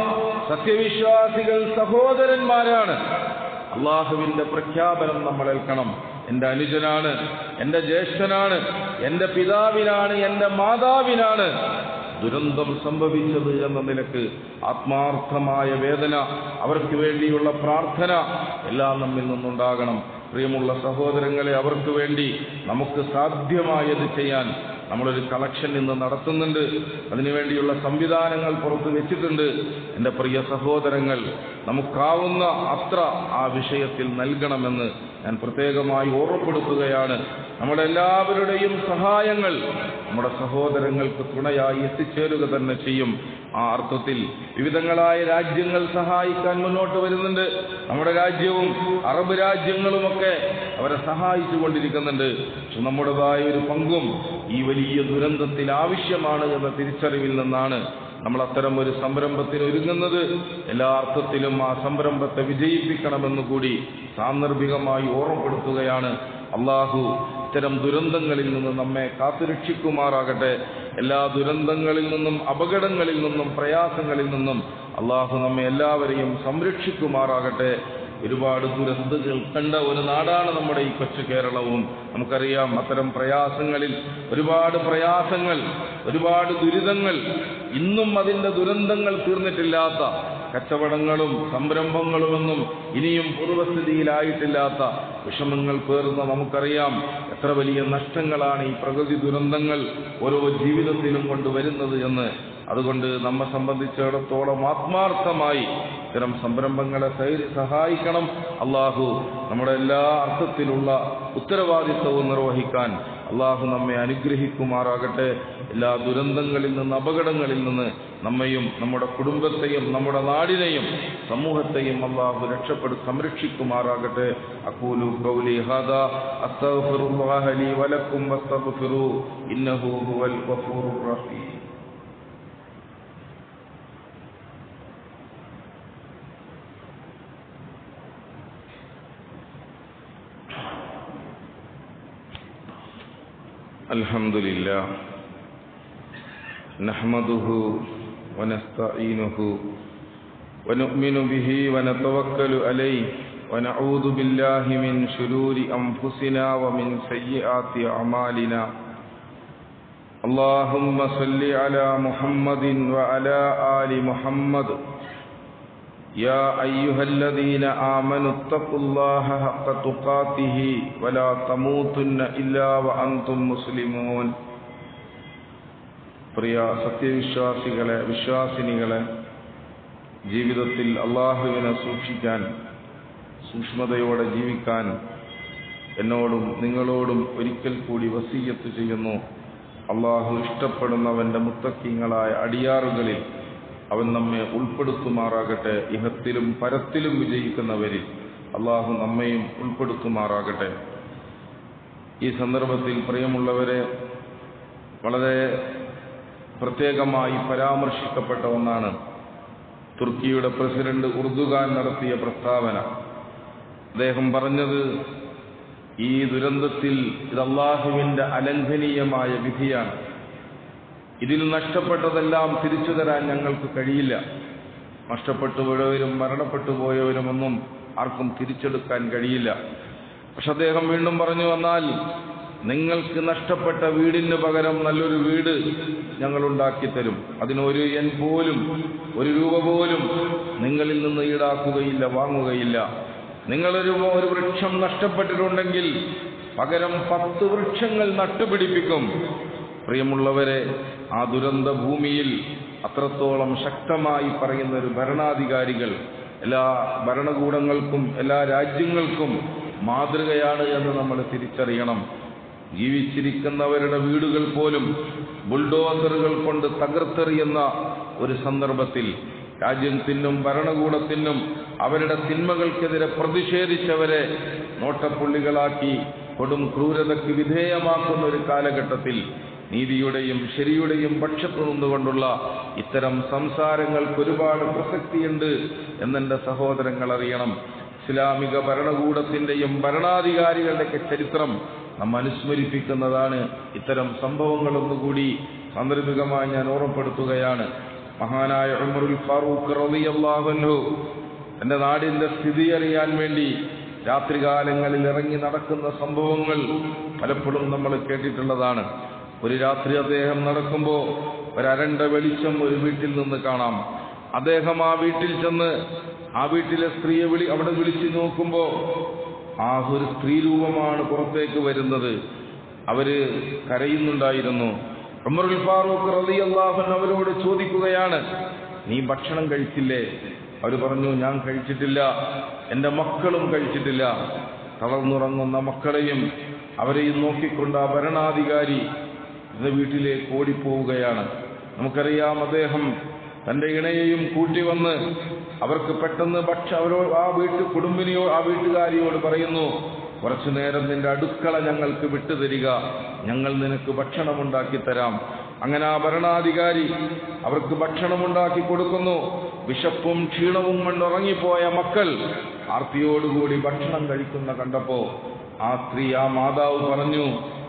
സത്യവിശ്വാസികൾ സഹോദരന്മാരാണ് അള്ളാഹുവിന്റെ പ്രഖ്യാപനം നമ്മൾ ഏൽക്കണം എന്റെ അനുജനാണ് എന്റെ ജ്യേഷ്ഠനാണ് എന്റെ പിതാവിനാണ് എന്റെ മാതാവിനാണ് ദുരന്തം സംഭവിച്ചത് എന്ന നിലക്ക് ആത്മാർത്ഥമായ വേദന അവർക്ക് വേണ്ടിയുള്ള പ്രാർത്ഥന എല്ലാം നമ്മിൽ നിന്നുണ്ടാകണം പ്രിയമുള്ള സഹോദരങ്ങളെ അവർക്ക് വേണ്ടി നമുക്ക് സാധ്യമായത് ചെയ്യാൻ നമ്മളൊരു കളക്ഷൻ ഇന്ന് നടത്തുന്നുണ്ട് അതിനുവേണ്ടിയുള്ള സംവിധാനങ്ങൾ പുറത്തു വെച്ചിട്ടുണ്ട് എൻ്റെ പ്രിയ സഹോദരങ്ങൾ നമുക്കാവുന്ന അത്ര ആ വിഷയത്തിൽ നൽകണമെന്ന് ഞാൻ പ്രത്യേകമായി ഓർമ്മപ്പെടുത്തുകയാണ് നമ്മുടെ എല്ലാവരുടെയും സഹായങ്ങൾ നമ്മുടെ സഹോദരങ്ങൾക്ക് തുണയായി എത്തിച്ചേരുക തന്നെ ചെയ്യും ആ അർത്ഥത്തിൽ വിവിധങ്ങളായ രാജ്യങ്ങൾ സഹായിക്കാൻ മുന്നോട്ട് വരുന്നുണ്ട് നമ്മുടെ രാജ്യവും അറബ് രാജ്യങ്ങളുമൊക്കെ അവരെ സഹായിച്ചു കൊണ്ടിരിക്കുന്നുണ്ട് പക്ഷെ നമ്മുടേതായ ഒരു പങ്കും ഈ വലിയ ദുരന്തത്തിൽ ആവശ്യമാണ് എന്ന തിരിച്ചറിവിൽ നിന്നാണ് നമ്മൾ അത്തരം ഒരു സംരംഭത്തിന് ഒരുങ്ങുന്നത് എല്ലാ അർത്ഥത്തിലും ആ സംരംഭത്തെ വിജയിപ്പിക്കണമെന്ന് കൂടി സാന്ദർഭികമായി ഓർമ്മപ്പെടുത്തുകയാണ് അള്ളാഹു ഇത്തരം ദുരന്തങ്ങളിൽ നിന്ന് നമ്മെ കാത്തുരക്ഷിക്കുമാറാകട്ടെ എല്ലാ ദുരന്തങ്ങളിൽ നിന്നും അപകടങ്ങളിൽ നിന്നും പ്രയാസങ്ങളിൽ നിന്നും അള്ളാഹു നമ്മെ എല്ലാവരെയും സംരക്ഷിക്കുമാറാകട്ടെ ഒരുപാട് ദുരന്തങ്ങൾ കണ്ട ഒരു നാടാണ് നമ്മുടെ ഈ കൊച്ചു കേരളവും നമുക്കറിയാം അത്തരം പ്രയാസങ്ങളിൽ ഒരുപാട് പ്രയാസങ്ങൾ ഒരുപാട് ദുരിതങ്ങൾ ഇന്നും അതിന്റെ ദുരന്തങ്ങൾ തീർന്നിട്ടില്ലാത്ത കച്ചവടങ്ങളും സംരംഭങ്ങളുമൊന്നും ഇനിയും പൂർവ്വസ്ഥിതിയിലായിട്ടില്ലാത്ത വിഷമങ്ങൾ പേർന്ന നമുക്കറിയാം എത്ര വലിയ നഷ്ടങ്ങളാണ് ഈ പ്രകൃതി ദുരന്തങ്ങൾ ഓരോ ജീവിതത്തിലും കൊണ്ടുവരുന്നത് എന്ന് അതുകൊണ്ട് നമ്മെ സംബന്ധിച്ചിടത്തോളം ആത്മാർത്ഥമായി ഇത്തരം സംരംഭങ്ങളെ സൈ- സഹായിക്കണം അള്ളാഹു നമ്മുടെ എല്ലാ അർത്ഥത്തിലുള്ള ഉത്തരവാദിത്വവും നിർവഹിക്കാൻ അള്ളാഹു നമ്മെ അനുഗ്രഹിക്കുമാറാകട്ടെ എല്ലാ ദുരന്തങ്ങളിൽ നിന്ന് അപകടങ്ങളിൽ നിന്ന് നമ്മയും നമ്മുടെ കുടുംബത്തെയും നമ്മുടെ നാടിനെയും സമൂഹത്തെയും അള്ളാഹു രക്ഷപ്പെടു സംരക്ഷിക്കുമാറാകട്ടെ അക്കൂലു കൗലി ഹാദാ അസ്തഗ്ഫിറുല്ലാഹ ലീ വലക്കും വസ്തഗ്ഫിറൂ ഇന്നഹു ഹുവൽ ഗഫൂറുർ റഹീം الحمد لله نحمده ونستعينه ونؤمن به ونتوكل عليه ونعوذ بالله من شرور أنفسنا ومن سيئات أعمالنا اللهم صل على محمد وعلى آل محمد يا أيها الذين آمنوا اتقوا الله حق تقاته ولا تموتن إلا وأنتم مسلمون പ്രിയ സത്യവിശ്വാസികളെ വിശ്വാസിനികളെ ജീവിതത്തിൽ അള്ളാഹുവിനെ സൂക്ഷിക്കാൻ സൂക്ഷ്മതയോടെ ജീവിക്കാൻ എന്നോടും നിങ്ങളോടും ഒരിക്കൽ കൂടി വസീയത്ത് ചെയ്യുന്നു അള്ളാഹു ഇഷ്ടപ്പെടുന്നവന്റെ മുത്തക്കിങ്ങളായ അടിയാറുകളിൽ അവൻ നമ്മെ ഉൾപ്പെടുത്തുമാറാകട്ടെ ഇഹത്തിലും പരത്തിലും വിജയിക്കുന്നവരിൽ അള്ളാഹു നമ്മയും ഉൾപ്പെടുത്തുമാറാകട്ടെ ഈ സന്ദർഭത്തിൽ പ്രിയമുള്ളവരെ വളരെ പ്രത്യേകമായി പരാമർശിക്കപ്പെട്ട ഒന്നാണ് തുർക്കിയുടെ പ്രസിഡന്റ് ഉർദുഖാൻ നടത്തിയ പ്രസ്താവന അദ്ദേഹം പറഞ്ഞത് ഈ ദുരന്തത്തിൽ ഇത് അള്ളാഹുവിന്റെ അലംഘനീയമായ വിധിയാണ് ഇതിൽ നഷ്ടപ്പെട്ടതെല്ലാം തിരിച്ചു തരാൻ ഞങ്ങൾക്ക് കഴിയില്ല നഷ്ടപ്പെട്ടു പോയവരും മരണപ്പെട്ടു പോയവരുമൊന്നും ആർക്കും തിരിച്ചെടുക്കാൻ കഴിയില്ല പക്ഷെ അദ്ദേഹം വീണ്ടും പറഞ്ഞു വന്നാൽ നിങ്ങൾക്ക് നഷ്ടപ്പെട്ട വീടിന് പകരം നല്ലൊരു വീട് ഞങ്ങൾ ഉണ്ടാക്കി തരും അതിനൊരു എൻ പോലും ഒരു രൂപ പോലും നിങ്ങളിൽ നിന്ന് ഈടാക്കുകയില്ല വാങ്ങുകയില്ല നിങ്ങളൊരു ഒരു വൃക്ഷം നഷ്ടപ്പെട്ടിട്ടുണ്ടെങ്കിൽ പകരം പത്ത് വൃക്ഷങ്ങൾ നട്ടുപിടിപ്പിക്കും പ്രിയമുള്ളവരെ ആ ദുരന്ത ഭൂമിയിൽ അത്രത്തോളം ശക്തമായി പറയുന്ന ഒരു ഭരണാധികാരികൾ എല്ലാ ഭരണകൂടങ്ങൾക്കും എല്ലാ രാജ്യങ്ങൾക്കും മാതൃകയാണ് എന്ന് നമ്മൾ തിരിച്ചറിയണം ജീവിച്ചിരിക്കുന്നവരുടെ വീടുകൾ പോലും ബുൾഡോസറുകൾ കൊണ്ട് തകർത്തെറിയുന്ന ഒരു സന്ദർഭത്തിൽ രാജ്യത്തിനും ഭരണകൂടത്തിനും അവരുടെ തിന്മകൾക്കെതിരെ പ്രതിഷേധിച്ചവരെ നോട്ടപ്പുള്ളികളാക്കി കൊടും ക്രൂരതയ്ക്ക് വിധേയമാക്കുന്ന ഒരു കാലഘട്ടത്തിൽ നീതിയുടെയും ശരിയുടെയും പക്ഷത്തു നിന്നുകൊണ്ടുള്ള ഇത്തരം സംസാരങ്ങൾക്ക് ഒരുപാട് പ്രസക്തിയുണ്ട് എന്നെന്റെ സഹോദരങ്ങൾ അറിയണം ഇസ്ലാമിക ഭരണകൂടത്തിന്റെയും ഭരണാധികാരികളുടെയൊക്കെ ചരിത്രം നാം അനുസ്മരിപ്പിക്കുന്നതാണ് ഇത്തരം സംഭവങ്ങളൊന്നുകൂടി സാന്ദർഭികമായി ഞാൻ ഓർമ്മപ്പെടുത്തുകയാണ് മഹാനായ ഉമറുൽ ഫാറൂഖ് റളിയല്ലാഹു തന്റെ നാടിന്റെ സ്ഥിതി അറിയാൻ വേണ്ടി രാത്രികാലങ്ങളിൽ ഇറങ്ങി നടക്കുന്ന സംഭവങ്ങൾ പലപ്പോഴും നമ്മൾ കേട്ടിട്ടുള്ളതാണ് ഒരു രാത്രി അദ്ദേഹം നടക്കുമ്പോൾ ഒരരണ്ട വെളിച്ചം ഒരു വീട്ടിൽ നിന്ന് കാണാം അദ്ദേഹം ആ വീട്ടിൽ ചെന്ന് ആ വീട്ടിലെ സ്ത്രീയെ വിളി അവിടെ വിളിച്ചു നോക്കുമ്പോ ആ ഒരു സ്ത്രീ രൂപമാണ് പുറത്തേക്ക് വരുന്നത് അവര് കരയുന്നുണ്ടായിരുന്നു ഉമറുൽ ഫാറൂഖ് റളിയല്ലാഹു അവരോട് ചോദിക്കുകയാണ് നീ ഭക്ഷണം കഴിച്ചില്ലേ അവർ പറഞ്ഞു ഞാൻ കഴിച്ചിട്ടില്ല എന്റെ മക്കളും കഴിച്ചിട്ടില്ല തളർന്നുറങ്ങുന്ന മക്കളെയും അവരെയും നോക്കിക്കൊണ്ട് ആ ഭരണാധികാരി എന്ന വീട്ടിലേക്ക് ഓടിപ്പോവുകയാണ് നമുക്കറിയാം അദ്ദേഹം തന്റെ ഇണയെയും കൂട്ടി വന്ന് അവർക്ക് പെട്ടെന്ന് ഭക്ഷ അവരോ ആ വീട്ടു കുടുംബിനിയോ ആ വീട്ടുകാരിയോട് പറയുന്നു കുറച്ചു നേരം നിന്റെ അടുക്കള ഞങ്ങൾക്ക് വിട്ടുതരിക ഞങ്ങൾ നിനക്ക് ഭക്ഷണമുണ്ടാക്കി തരാം അങ്ങനെ ആ ഭരണാധികാരി അവർക്ക് ഭക്ഷണമുണ്ടാക്കി കൊടുക്കുന്നു വിശപ്പും ക്ഷീണവും കൊണ്ടുറങ്ങിപ്പോയ മക്കൾ ആർത്തിയോടുകൂടി ഭക്ഷണം കഴിക്കുന്ന കണ്ടപ്പോ ആ സ്ത്രീ ആ മാതാവ് പറഞ്ഞു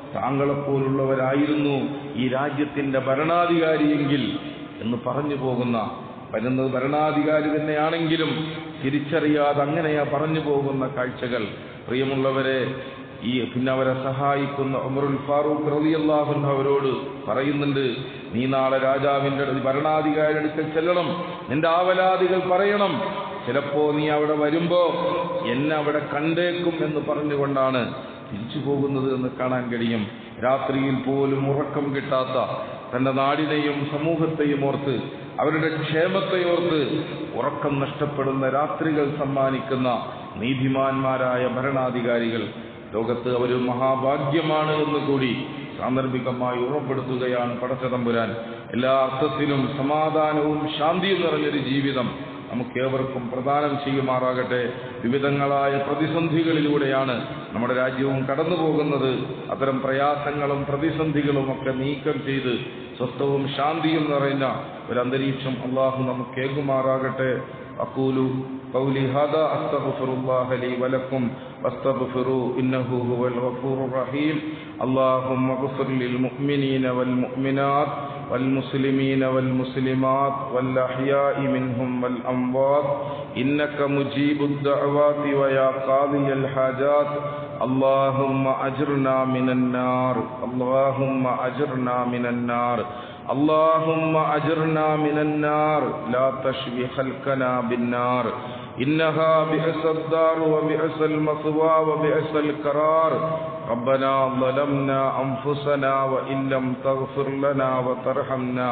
താങ്കളെപ്പോലുള്ളവരായിരുന്നു ഈ രാജ്യത്തിന്റെ ഭരണാധികാരിയെങ്കിൽ എന്ന് പറഞ്ഞു പോകുന്ന വരുന്നത് ഭരണാധികാരി തന്നെയാണെങ്കിലും തിരിച്ചറിയാതെ അങ്ങനെയാ പറഞ്ഞു പോകുന്ന കാഴ്ചകൾ പ്രിയമുള്ളവരെ ഈ പിന്നെ അവരെ സഹായിക്കുന്ന ഉമറുൽ ഫാറൂഖ് റളിയല്ലാഹു അൻഹു അവരോട് പറയുന്നുണ്ട് നീ നാളെ രാജാവിന്റെ അടുത്ത് ഭരണാധികാരിയുടെ അടുക്കൽ ചെല്ലണം നിന്റെ ആവലാദികൾ പറയണം ചിലപ്പോ നീ അവിടെ വരുമ്പോ എന്നെ അവിടെ കണ്ടേക്കും എന്ന് പറഞ്ഞുകൊണ്ടാണ് തിരിച്ചു പോകുന്നത് എന്ന് കാണാൻ കഴിയും രാത്രിയിൽ പോലും ഉറക്കം കിട്ടാത്ത തന്റെ നാടിനെയും സമൂഹത്തെയും ഓർത്ത് അവരുടെ ക്ഷേമത്തെ ഓർത്ത് ഉറക്കം നഷ്ടപ്പെടുന്ന രാത്രികൾ സമ്മാനിക്കുന്ന നീതിമാന്മാരായ ഭരണാധികാരികൾ ലോകത്ത് അവർ മഹാഭാഗ്യമാണ് എന്ന് കൂടി സാന്ദർഭികമായി ഓർമ്മപ്പെടുത്തുകയാണ് പടച്ചതമ്പുരാൻ എല്ലാ അർത്ഥത്തിലും സമാധാനവും ശാന്തിയും നിറഞ്ഞൊരു ജീവിതം നമുക്കേവർക്കും പ്രദാനം ചെയ്യുമാറാകട്ടെ വിവിധങ്ങളായ പ്രതിസന്ധികളിലൂടെയാണ് നമ്മുടെ രാജ്യവും കടന്നു പോകുന്നത് അത്തരം പ്രയാസങ്ങളും പ്രതിസന്ധികളും ഒക്കെ നീക്കം ചെയ്ത് സ്വസ്ഥവും ശാന്തിയും നിറഞ്ഞ ഒരു അന്തരീക്ഷം അള്ളാഹു നമുക്ക് ഏകുമാറാകട്ടെ അക്കൂലു قولي هذا أستغفر الله لي ولكم واستغفروا إنه هو الغفور الرحيم اللهم اغفر للمؤمنين والمؤمنات والمسلمين والمسلمات والأحياء منهم والأموات إنك مجيب الدعوات ويا قاضي الحاجات اللهم أجرنا من النار اللهم أجرنا من النار اللهم أجرنا من النار لا تشوي خلقنا بالنار إنها بئس الدار وبئس المثوى وبئس القرار ربنا ظلمنا أنفسنا وإن لم تغفر لنا وترحمنا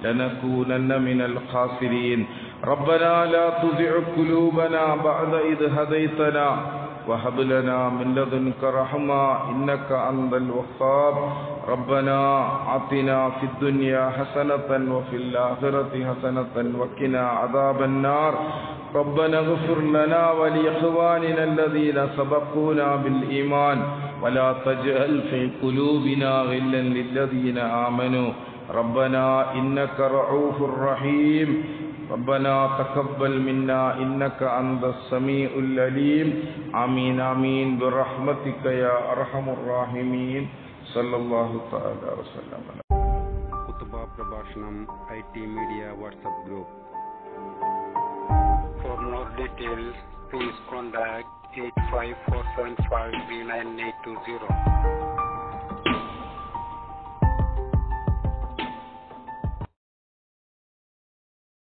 لنكونن من الخاسرين ربنا لا تزع قلوبنا بعد إذ هديتنا وهب لنا من لدنك رحمة إنك أنت الوهاب ربنا آتنا في الدنيا حسنة وفي الآخرة حسنة وقنا عذاب النار ربنا اغفر لنا ولإخواننا الذين سبقونا بالإيمان ولا تجعل في قلوبنا غلا للذين آمنوا ربنا إنك رعوف رحيم ربنا تقبل منا إنك أنت السميع العليم آمين آمين برحمتك يا أرحم الراحمين صلى الله تعالى وسلم കുത്തുബ പ്രഭാഷണം I T media WhatsApp group for more details please contact eight five four seven five three nine eight two zero